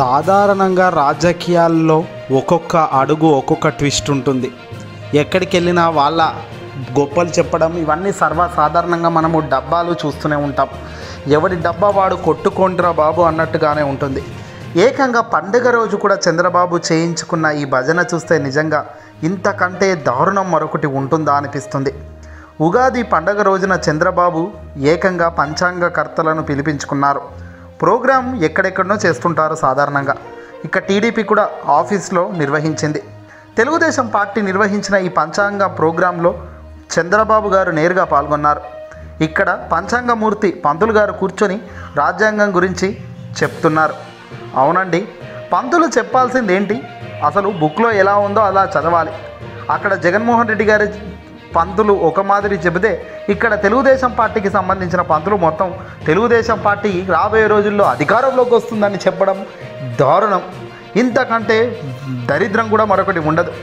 సాధారణంగా రాజకీయాల్లో ఒక్కొక్క అడుగు ఒక్కొక్క ట్విస్ట్ ఉంటుంది ఎక్కడికి వెళ్ళినా వాళ్ళ గొప్పలు చెప్పడం ఇవన్నీ సర్వసాధారణంగా మనము డబ్బాలు చూస్తూనే ఉంటాం ఎవడి డబ్బా వాడు కొట్టుకోండిరా బాబు అన్నట్టుగానే ఉంటుంది ఏకంగా పండుగ రోజు కూడా చంద్రబాబు చేయించుకున్న ఈ భజన చూస్తే నిజంగా ఇంతకంటే దారుణం మరొకటి ఉంటుందా అనిపిస్తుంది ఉగాది పండగ రోజున చంద్రబాబు ఏకంగా పంచాంగకర్తలను పిలిపించుకున్నారు ప్రోగ్రాం ఎక్కడెక్కడనో చేస్తుంటారు సాధారణంగా ఇక టీడీపీ కూడా ఆఫీస్లో నిర్వహించింది తెలుగుదేశం పార్టీ నిర్వహించిన ఈ పంచాంగ ప్రోగ్రాంలో చంద్రబాబు గారు నేరుగా పాల్గొన్నారు ఇక్కడ పంచాంగమూర్తి పంతులు గారు కూర్చొని రాజ్యాంగం గురించి చెప్తున్నారు అవునండి పంతులు చెప్పాల్సింది ఏంటి అసలు బుక్లో ఎలా ఉందో అలా చదవాలి అక్కడ జగన్మోహన్ రెడ్డి గారి పంతులు ఒక మాదిరి చెబితే ఇక్కడ తెలుగుదేశం పార్టీకి సంబంధించిన పంతులు మొత్తం తెలుగుదేశం పార్టీ రాబోయే రోజుల్లో అధికారంలోకి వస్తుందని చెప్పడం దారుణం ఇంతకంటే దరిద్రం కూడా మరొకటి ఉండదు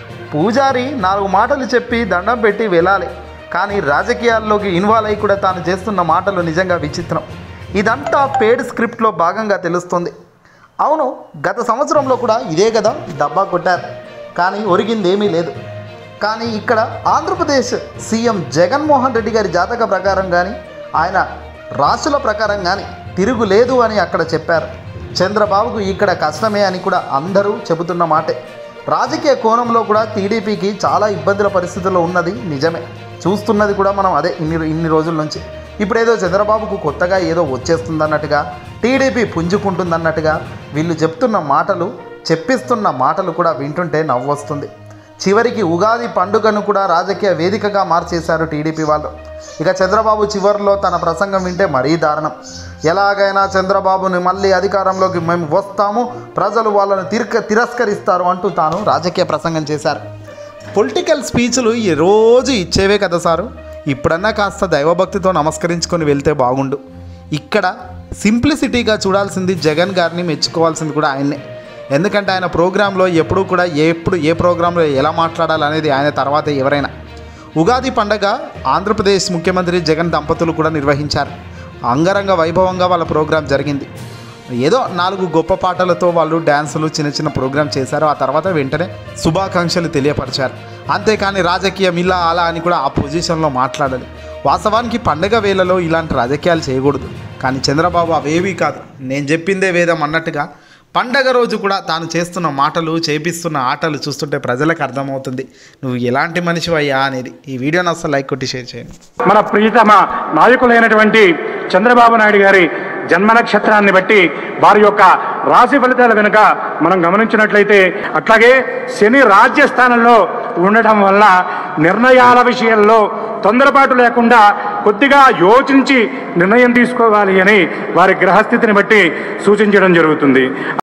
పూజారి నాలుగు మాటలు చెప్పి దండం పెట్టి వెళ్ళాలి కానీ రాజకీయాల్లోకి ఇన్వాల్వ్ అయి కూడా తాను చేస్తున్న మాటలు నిజంగా విచిత్రం ఇదంతా పేడ్ స్క్రిప్ట్లో భాగంగా తెలుస్తుంది అవును గత సంవత్సరంలో కూడా ఇదే కదా డబ్బా కొట్టారు కానీ ఒరిగింది ఏమీ లేదు కానీ ఇక్కడ ఆంధ్రప్రదేశ్ సీఎం జగన్మోహన్ రెడ్డి గారి జాతక ప్రకారం కానీ ఆయన రాశుల ప్రకారం కానీ తిరుగులేదు అని అక్కడ చెప్పారు చంద్రబాబుకు ఇక్కడ కష్టమే అని కూడా అందరూ చెబుతున్న మాటే రాజకీయ కోణంలో కూడా టీడీపీకి చాలా ఇబ్బందుల పరిస్థితుల్లో ఉన్నది నిజమే చూస్తున్నది కూడా మనం అదే ఇన్ని ఇన్ని రోజుల నుంచి ఇప్పుడు ఏదో చంద్రబాబుకు కొత్తగా ఏదో వచ్చేస్తుందన్నట్టుగా టీడీపీ పుంజుకుంటుందన్నట్టుగా వీళ్ళు చెప్తున్న మాటలు చెప్పిస్తున్న మాటలు కూడా వింటుంటే నవ్వొస్తుంది చివరికి ఉగాది పండుగను కూడా రాజకీయ వేదికగా మార్చేశారు టీడీపీ వాళ్ళు ఇక చంద్రబాబు చివరిలో తన ప్రసంగం వింటే మరీ దారుణం ఎలాగైనా చంద్రబాబుని మళ్ళీ అధికారంలోకి మేము వస్తాము ప్రజలు వాళ్ళను తిరక తిరస్కరిస్తారు అంటూ తాను రాజకీయ ప్రసంగం చేశారు పొలిటికల్ స్పీచ్లు ఈ రోజు ఇచ్చేవే కదా సారు ఇప్పుడన్నా కాస్త దైవభక్తితో నమస్కరించుకొని వెళ్తే బాగుండు ఇక్కడ సింప్లిసిటీగా చూడాల్సింది జగన్ గారిని మెచ్చుకోవాల్సింది కూడా ఆయన్నే ఎందుకంటే ఆయన ప్రోగ్రాంలో ఎప్పుడూ కూడా ఎప్పుడు ఏ ప్రోగ్రాంలో ఎలా మాట్లాడాలనేది ఆయన తర్వాత ఎవరైనా ఉగాది పండగ ఆంధ్రప్రదేశ్ ముఖ్యమంత్రి జగన్ దంపతులు కూడా నిర్వహించారు అంగరంగ వైభవంగా వాళ్ళ ప్రోగ్రాం జరిగింది ఏదో నాలుగు గొప్ప పాటలతో వాళ్ళు డ్యాన్సులు చిన్న చిన్న ప్రోగ్రాం చేశారు ఆ తర్వాత వెంటనే శుభాకాంక్షలు తెలియపరిచారు అంతేకాని రాజకీయం ఇలా అలా అని కూడా ఆ పొజిషన్లో మాట్లాడాలి వాస్తవానికి పండగ వేళలో ఇలాంటి రాజకీయాలు చేయకూడదు కానీ చంద్రబాబు అవేవీ కాదు నేను చెప్పిందే వేదం అన్నట్టుగా పండగ రోజు కూడా తాను చేస్తున్న మాటలు చేపిస్తున్న ఆటలు చూస్తుంటే ప్రజలకు అర్థమవుతుంది నువ్వు ఎలాంటి మనిషివయ్యా అనేది ఈ వీడియోని అసలు లైక్ కొట్టి షేర్ చేయండి మన ప్రియతమ నాయకులైనటువంటి చంద్రబాబు నాయుడు గారి జన్మ నక్షత్రాన్ని బట్టి వారి యొక్క రాశి ఫలితాల వెనుక మనం గమనించినట్లయితే అట్లాగే శని రాజ్యస్థానంలో ఉండటం వల్ల నిర్ణయాల విషయంలో తొందరపాటు లేకుండా కొద్దిగా యోచించి నిర్ణయం తీసుకోవాలి అని వారి గ్రహస్థితిని బట్టి సూచించడం జరుగుతుంది